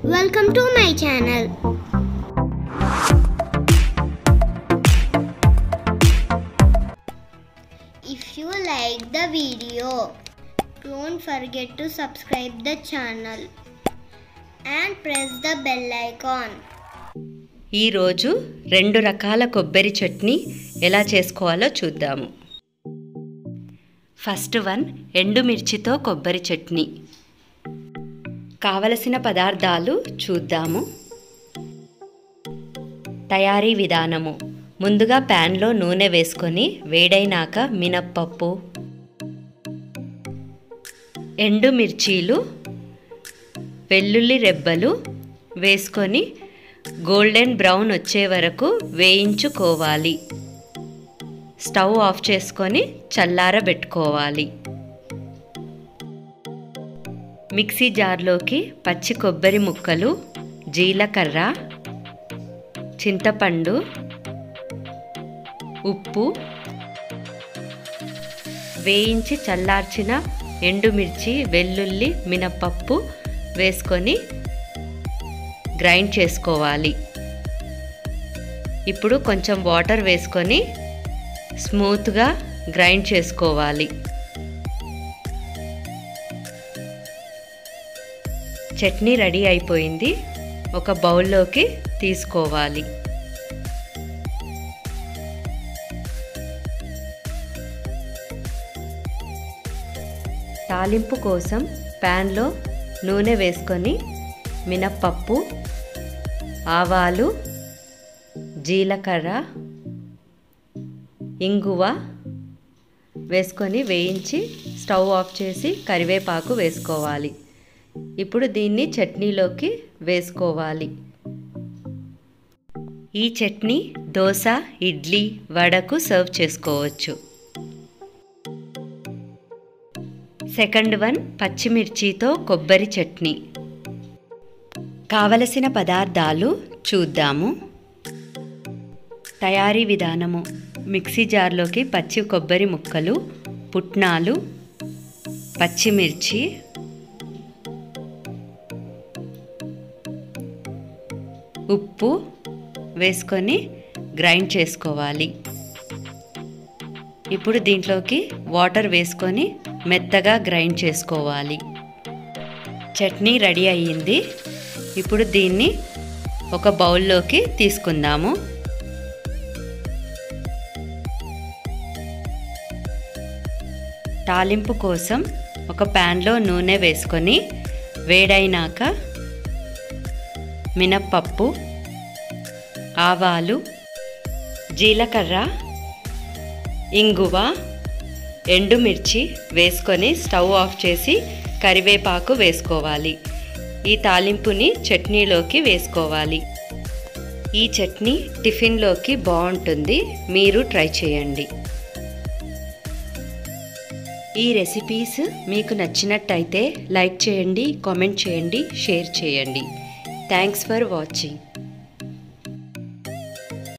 Welcome to my channel. If you like the video, don't forget to subscribe the channel and press the bell icon. ఈరోజు రెండు రకాల కొబ్బరి చట్నీ ఎలా చేసుకోవాలో చూద్దాము ఫస్ట్ వన్ ఎండుమిర్చితో కొబ్బరి చట్నీ కావలసిన పదార్థాలు చూద్దాము తయారీ విధానము ముందుగా ప్యాన్లో నూనె వేసుకొని వేడైనాక మినప్పప్పు ఎండుమిర్చీలు వెల్లుల్లి రెబ్బలు వేసుకొని గోల్డెన్ బ్రౌన్ వచ్చే వరకు వేయించుకోవాలి స్టవ్ ఆఫ్ చేసుకొని చల్లారబెట్టుకోవాలి మిక్సీ జార్లోకి పచ్చి కొబ్బరి ముక్కలు జీలకర్ర చింతపండు ఉప్పు వేయించి చల్లార్చిన ఎండుమిర్చి వెల్లుల్లి మినపప్పు వేసుకొని గ్రైండ్ చేసుకోవాలి ఇప్పుడు కొంచెం వాటర్ వేసుకొని స్మూత్గా గ్రైండ్ చేసుకోవాలి చట్నీ రెడీ అయిపోయింది ఒక బౌల్లోకి తీసుకోవాలి తాలింపు కోసం ప్యాన్లో నూనె వేసుకొని మినప్పప్పు ఆవాలు జీలకర్ర ఇంగువ వేసుకొని వేయించి స్టవ్ ఆఫ్ చేసి కరివేపాకు వేసుకోవాలి ఇప్పుడు దీన్ని చట్నీలోకి వేసుకోవాలి ఈ చట్నీ దోశ ఇడ్లీ వడకు సర్వ్ చేసుకోవచ్చు సెకండ్ వన్ పచ్చిమిర్చితో కొబ్బరి చట్నీ కావలసిన పదార్థాలు చూద్దాము తయారీ విధానము మిక్సీ జార్లోకి పచ్చి కొబ్బరి ముక్కలు పుట్నాలు పచ్చిమిర్చి ఉప్పు వేసుకొని గ్రైండ్ చేసుకోవాలి ఇప్పుడు దీంట్లోకి వాటర్ వేసుకొని మెత్తగా గ్రైండ్ చేసుకోవాలి చట్నీ రెడీ అయ్యింది ఇప్పుడు దీన్ని ఒక బౌల్లోకి తీసుకుందాము తాలింపు కోసం ఒక ప్యాన్లో నూనె వేసుకొని వేడైనాక మినప్పప్పు ఆవాలు జీలకర్ర ఇంగువ ఎండుమిర్చి వేసుకొని స్టవ్ ఆఫ్ చేసి కరివేపాకు వేసుకోవాలి ఈ తాలింపుని చట్నీలోకి వేసుకోవాలి ఈ చట్నీ టిఫిన్లోకి బాగుంటుంది మీరు ట్రై చేయండి ఈ రెసిపీస్ మీకు నచ్చినట్టయితే లైక్ చేయండి కామెంట్ చేయండి షేర్ చేయండి థ్యాంక్స్ ఫర్ వాచింగ్